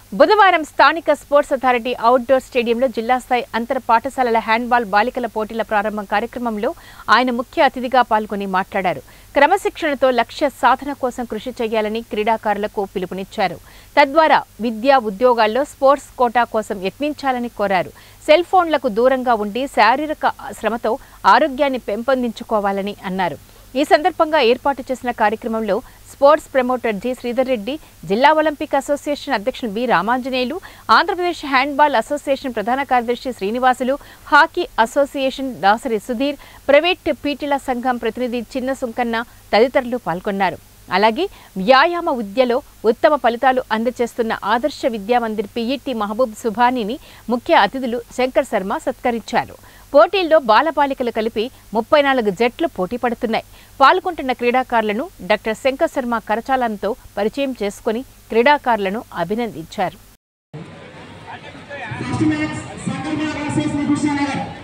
బుధవారం స్థానిక sports authority outdoor స్టేడియంలో జిల్లా స్థాయి అంతర పాఠశాలల హ్యాండ్బాల్ బాలికల పోటీల ప్రారంభం కార్యక్రమంలో ఆయన ముఖ్య అతిథిగా పాల్గొని మాట్లాడారు క్రమశిక్షణతో లక్ష్య సాధన కోసం కృషి చేయాలని క్రీడాకారులకు పిలుపునిచ్చారు తద్వారా విద్యా ఉద్యోగాల్లో స్పోర్ట్స్ కోటా కోసం యత్నించాలని కోరారు సెల్ ఫోన్లకు దూరంగా ఉండి శారీరక శ్రమతో ఆరోగ్యాన్ని పెంపొందించుకోవాలని అన్నారు ఈ సందర్భంగా ఏర్పాటు చేసిన కార్యక్రమంలో sports promoter G Sridhar Reddy జిల్లా ఒలింపిక్ అసోసియేషన్ అధ్యక్షులు B Ramanjaneyulu Andhra Pradesh handball association ప్రధాన కార్యదర్శి Srinivasulu hockey association Dasari Sudheer private పీటీల సంఘం ప్రతినిధి చిన్న సుంకన్న తదితరులు పాల్గొన్నారు అలాగే వ్యాయామ విద్యలో ఉత్తమ ఫలితాలు అందజేస్తున్న ఆదర్శ విద్యామందిర్ పిఈటి మహబూబ్ సుభానిని ముఖ్య అతిథులు శంకర్ శర్మ సత్కరించారు పోటీల్లో బాలబాలికలు కలిపి ముప్పై నాలుగు జట్లు పోటీ పడుతున్నాయి పాల్గొంటున్న క్రీడాకారులను డాక్టర్ శంకర్ శర్మ కరచాలన్తో పరిచయం చేసుకుని క్రీడాకారులను అభినందించారు first match Sangama versus Krishna Nagar